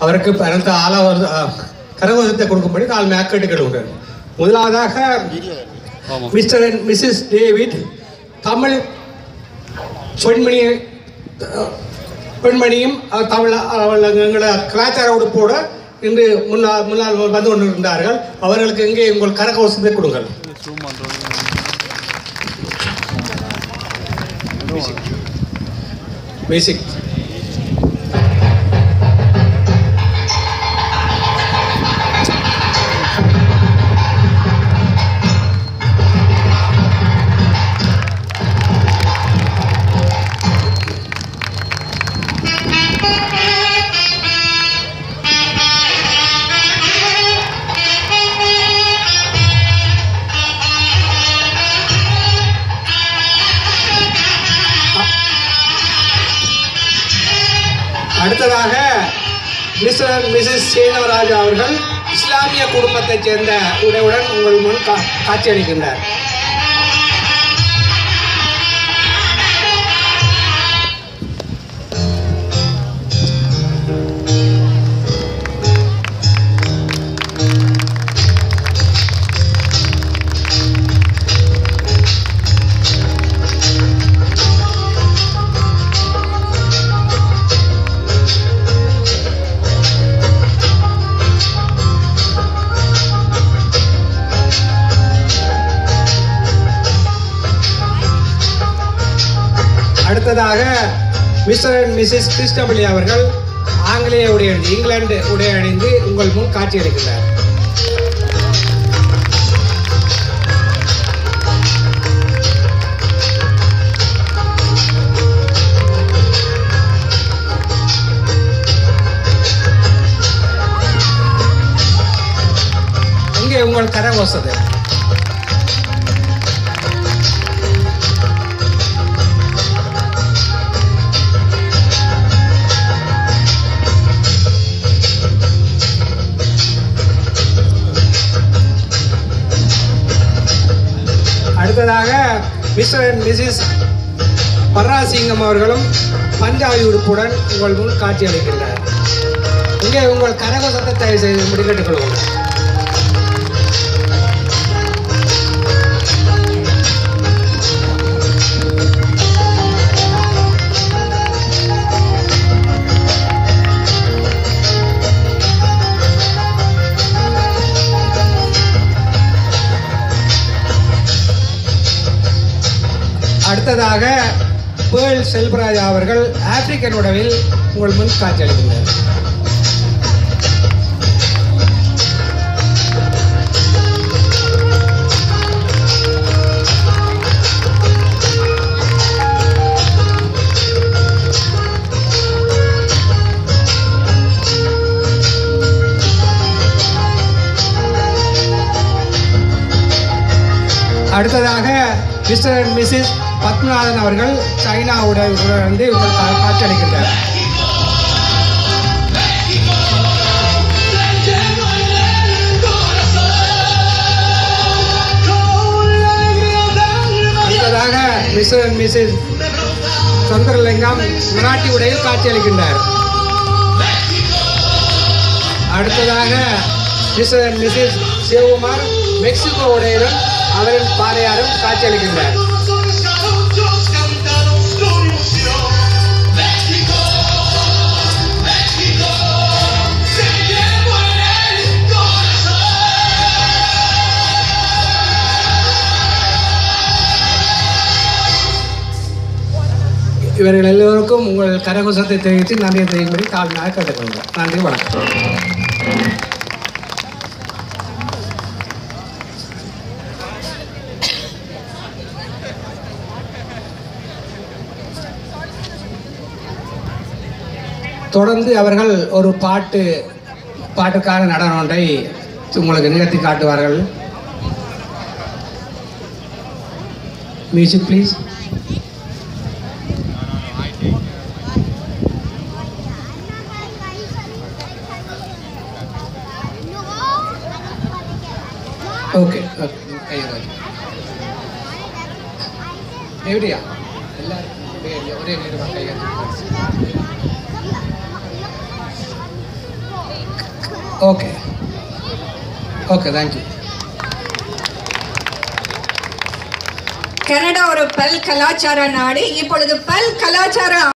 அவருக்கு பரந்த ஆலோச கரகோஷத்தை கொடுக்கும்படி கால் மேக்கெட்டு கேட்டுக்கொண்டார் முதலாவதாக mister and missus David Tamil பெண்மணி அஹ், பெண்மணியும் அஹ், தமிழ் அவள் எங்களோட கலாச்சார உடுப்போடு இன்று முன்னாள் முன்னால் வந்து கொண்டிருந்தார்கள் அவர்களுக்கு இங்கே உங்கள் கரகோஷத்தை கொடுங்கள் பேசிக் அடுத்ததாக மிஸ்டர் மிஸ்ஸஸ் சேனவராஜ் அவர்கள் இஸ்லாமிய குடும்பத்தைச் சேர்ந்த உடையுடன் உங்கள் முன் கா காட்சியளிக்கின்றார் அடுத்ததாக மிஸ்டர் அண்ட் மிஸ்ஸஸ் கிறிஸ்டபலி அவர்கள் ஆங்கிலேய உடை அணிந்து இங்கிலாந்து உடை அணிந்து உங்கள் முன் காட்சியளிக்கின்றார் இங்கே உங்கள் கரகோசத்தை அடுத்ததாக மிஸ்டர் அண்ட் மிஸ்ஸஸ் பர்ராசிங்கம் அவர்களும் பஞ்சாபி உடுப்புடன் உங்கள் முன் காட்சி அளிக்கின்றனர் இங்கே உங்கள் கரகோசத்தை தயவு செய்து முடிக்கட்டுக் கொள்வோம் அடுத்ததாக பேர்ல் செல்வராஜா அவர்கள் ஆப்பிரிக்கன் உணவில் உங்கள் முன் காட்சியளிக்கின்றனர் அடுத்ததாக மிஸ்டர் அண்ட் மிஸ்ஸஸ் பத்மநாதன் அவர்கள் சைனாவுடன் வந்து உங்கள் கா- காட்சியளிக்கின்றனர் அடுத்ததாக mister and missus Chandralingam Marathi உடையில் காட்சியளிக்கின்றார் அடுத்ததாக mister and missus Sivakumar Mexico உடையிலும் அவரின் பாறையாரும் காட்சியளிக்கின்றார் இவர்கள் எல்லோருக்கும் உங்கள் கரகோஷத்தை தெரிவித்து நன்றியை தெரியும்படி தாழ்மையாக கேட்டுக்கொள்கிறோம் நன்றி வணக்கம் தொடர்ந்து அவர்கள் ஒரு பாட்டு பாட்டுக்கான நடனம் ஒன்றை உங்களுக்கு நிகழ்த்தி காட்டுவார்கள் மியூசிக் ப்ளீஸ் ஓகே ஓகே கையை காட்டு. எப்படியா எல்லாரும் ஒரே ஒரே நேரமாக கையை காட்டு. ஓகே ஓகே தேங்க்யூ கனடா ஒரு பல் கலாச்சார நாடு இப்பொழுது பல் கலாச்சார